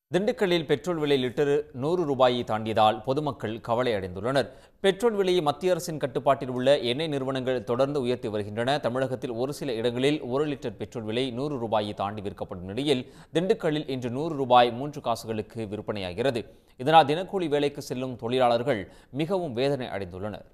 திண்டுக்கல்லில் பெட்ரோல் விலை லிட்டர் நூறு ரூபாயை தாண்டியதால் பொதுமக்கள் கவலை அடைந்துள்ளனர் பெட்ரோல் விலையை மத்திய அரசின் கட்டுப்பாட்டில் உள்ள எண்ணெய் நிறுவனங்கள் தொடர்ந்து உயர்த்தி வருகின்றன தமிழகத்தில் ஒரு சில இடங்களில் ஒரு லிட்டர் பெட்ரோல் விலை நூறு ரூபாயை தாண்டி விற்கப்படும் நிலையில் திண்டுக்கல்லில் இன்று நூறு ரூபாய் மூன்று காசுகளுக்கு விற்பனையாகிறது இதனால் தினக்கூலி வேலைக்கு செல்லும் தொழிலாளர்கள் மிகவும் வேதனை அடைந்துள்ளனர்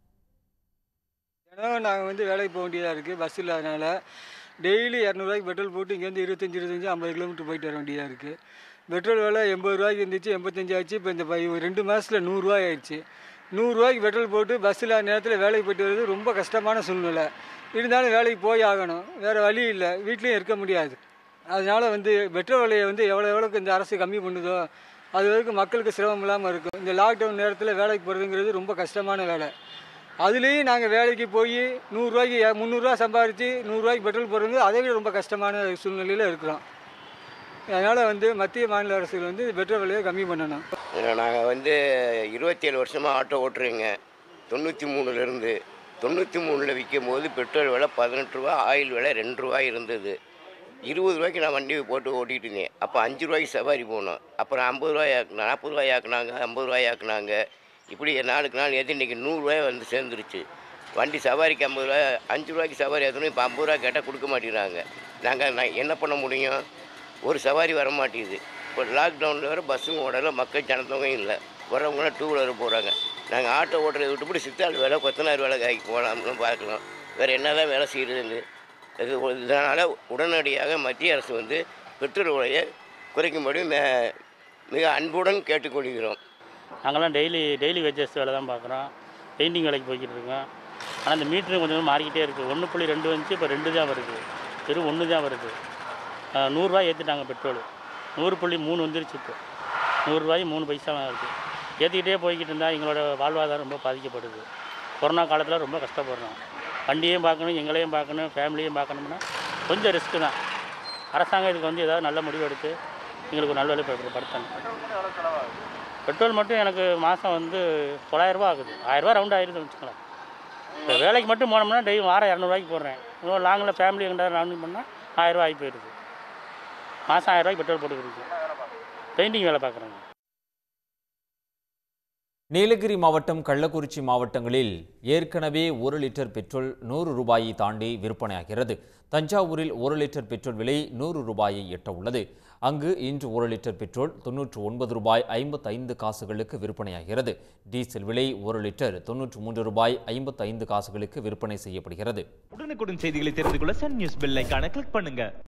தினம் நாங்கள் வந்து வேலைக்கு போக வேண்டியதாக இருக்குது பஸ் இல்லாதனால டெய்லி இரநூறுவாய்க்கு பெட்ரோல் போட்டு இங்கேருந்து இருபத்தஞ்சி இருபத்தஞ்சி ஐம்பது கிலோமீட்டர் போயிட்டு வர வேண்டியதாக இருக்குது பெட்ரோல் விலை எண்பது ரூபாய்க்கு இருந்துச்சு எண்பத்தஞ்சு ஆச்சு இப்போ இந்த ப- ரெண்டு மாதத்தில் நூறுரூவாய் ஆயிடுச்சு நூறுரூவாய்க்கு பெட்ரோல் போட்டு பஸ் இல்லாத நேரத்தில் வேலைக்கு போயிட்டு வர்றது ரொம்ப கஷ்டமான சூழ்நிலை இருந்தாலும் வேலைக்கு போய் ஆகணும் வேறு வழி இல்லை வீட்லேயும் இருக்க முடியாது அதனால் வந்து பெட்ரோல் விலையை வந்து எவ்வளோ எவ்வளோக்கு இந்த அரசு கம்மி பண்ணுதோ அது வரைக்கும் மக்களுக்கு சிரமம் இல்லாமல் இருக்கும் இந்த லாக்டவுன் நேரத்தில் வேலைக்கு போகிறதுங்கிறது ரொம்ப கஷ்டமான வேலை அதுலேயும் நாங்கள் வேலைக்கு போய் நூறுரூவாய்க்கு முந்நூறுரூவா சம்பாரித்து நூறுரூவாய்க்கு பெட்ரோல் போடுறது அதை விட ரொம்ப கஷ்டமான சூழ்நிலையில் இருக்கிறோம் அதனால் வந்து மத்திய மாநில அரசுகள் வந்து பெட்ரோல் விலையை கம்மி பண்ணணும் நாங்கள் வந்து இருபத்தேழு வருஷமாக ஆட்டோ ஓட்டுறேங்க தொண்ணூற்றி மூணுலேருந்து தொண்ணூற்றி மூணில் விற்கும் போது பெட்ரோல் விலை பதினெட்டு ரூபா ஆயில் விலை ரெண்டு ரூபாய் இருந்தது இருபது ரூபாய்க்கு நான் வண்டி போட்டு ஓட்டிகிட்டு இருந்தேன் அப்போ அஞ்சு ரூபாய்க்கு சவாரி போனோம் அப்புறம் ஐம்பது ரூபாய் ஆக்குனா நாற்பது ரூபாய் ஆக்குனாங்க ஐம்பது ரூபாய் ஆக்குனாங்க இப்படி நாளுக்கு நாள் ஏற்றி இன்றைக்கி நூறுரூவாய் வந்து சேர்ந்துருச்சு வண்டி சவாரிக்கு ஐம்பது ரூபாய் அஞ்சு ரூபாய்க்கு சவாரி ஏற்றணும் இப்போ ஐம்பது ரூபா கேட்டால் கொடுக்க மாட்டேங்கிறாங்க நாங்கள் நான் என்ன பண்ண முடியும் ஒரு சவாரி வர மாட்டேங்குது இப்போ லாக்டவுனில் வேறு பஸ்ஸும் ஓடலை மக்கள் ஜனத்தொகையும் இல்லை வரவங்களாம் டூ வீலர் போகிறாங்க நாங்கள் ஆட்டோ ஓட்டுறதை விட்டுப்படி சித்தாள் வேலை கொத்தனார் வேலை காய்க்கு போகலாம்னு பார்க்கலாம் வேறு என்ன தான் வேலை செய்கிறதுங்க இது இதனால் உடனடியாக மத்திய அரசு வந்து பெட்ரோல் விலையை குறைக்கும்படி மே- மிக அன்புடன் கேட்டுக்கொள்கிறோம் நாங்கள்லாம் டெய்லி டெய்லி வேஜஸ் வேலை தான் பார்க்குறோம் பெயிண்டிங் வேலைக்கு போய்கிட்டு இருக்கோம் ஆனால் இந்த மீட்ரு கொஞ்சம் கொஞ்சம் மாறிக்கிட்டே இருக்குது ஒன்று புள்ளி ரெண்டு வந்துச்சு இப்போ ரெண்டு தான் வருது வெறும் ஒன்று தான் வருது ஆஹ் நூறுரூவா ஏற்றிட்டாங்க பெட்ரோல் நூறு புள்ளி மூணு வந்துருச்சு இப்போ நூறுரூவாய் மூணு பைசா தான் இருக்குது ஏற்றிக்கிட்டே போய்கிட்டு இருந்தால் எங்களோட வாழ்வாதாரம் ரொம்ப பாதிக்கப்படுது கொரோனா காலத்தில் ரொம்ப கஷ்டப்படுறோம் வண்டியையும் பார்க்கணும் எங்களையும் பார்க்கணும் ஃபேமிலியும் பார்க்கணும்னா கொஞ்சம் ரிஸ்க்கு தான் அரசாங்கம் இதுக்கு வந்து ஏதாவது நல்ல முடிவு எடுத்து எங்களுக்கு ஒரு நல்வழி படுத்தணும் பெட்ரோல் மட்டும் எனக்கு மாதம் வந்து தொள்ளாயிரரூபா ஆகுது ஆயிரரூபா ரவுண்ட் ஆயிருதுன்னு வச்சுக்கலாம் இப்போ வேலைக்கு மட்டும் போனோம்னா டெய்லி வாரம் இரநூறுவாய்க்கு போடுறேன் இன்னும் லாங்கில் ஃபேமிலி எங்கிட்ட ரவுண்டிங் பண்ணால் ஆயிரரூவா ஆகி போயிடுது மாதம் ஆயிரரூவாய்க்கு பெட்ரோல் போட்டுக்கிருக்கு பெயிண்டிங் வேலை பார்க்குறேங்க நீலகிரி மாவட்டம் கள்ளக்குறிச்சி மாவட்டங்களில் ஏற்கனவே ஒரு லிட்டர் பெட்ரோல் நூறு ரூபாயை தாண்டி விற்பனையாகிறது தஞ்சாவூரில் ஒரு லிட்டர் பெட்ரோல் விலை நூறு ரூபாயை எட்ட உள்ளது அங்கு இன்று ஒரு லிட்டர் பெட்ரோல் தொன்னூற்று ஒன்பது ரூபாய் ஐம்பத்தைந்து காசுகளுக்கு விற்பனையாகிறது டீசல் விலை ஒரு லிட்டர் தொன்னூற்று மூன்று ரூபாய் ஐம்பத்தைந்து காசுகளுக்கு விற்பனை செய்யப்படுகிறது உடனுக்குடன் செய்திகளை தெரிந்து கொள்ள சன் நியூஸ் பெல் ஐகானை கிளிக் பண்ணுங்க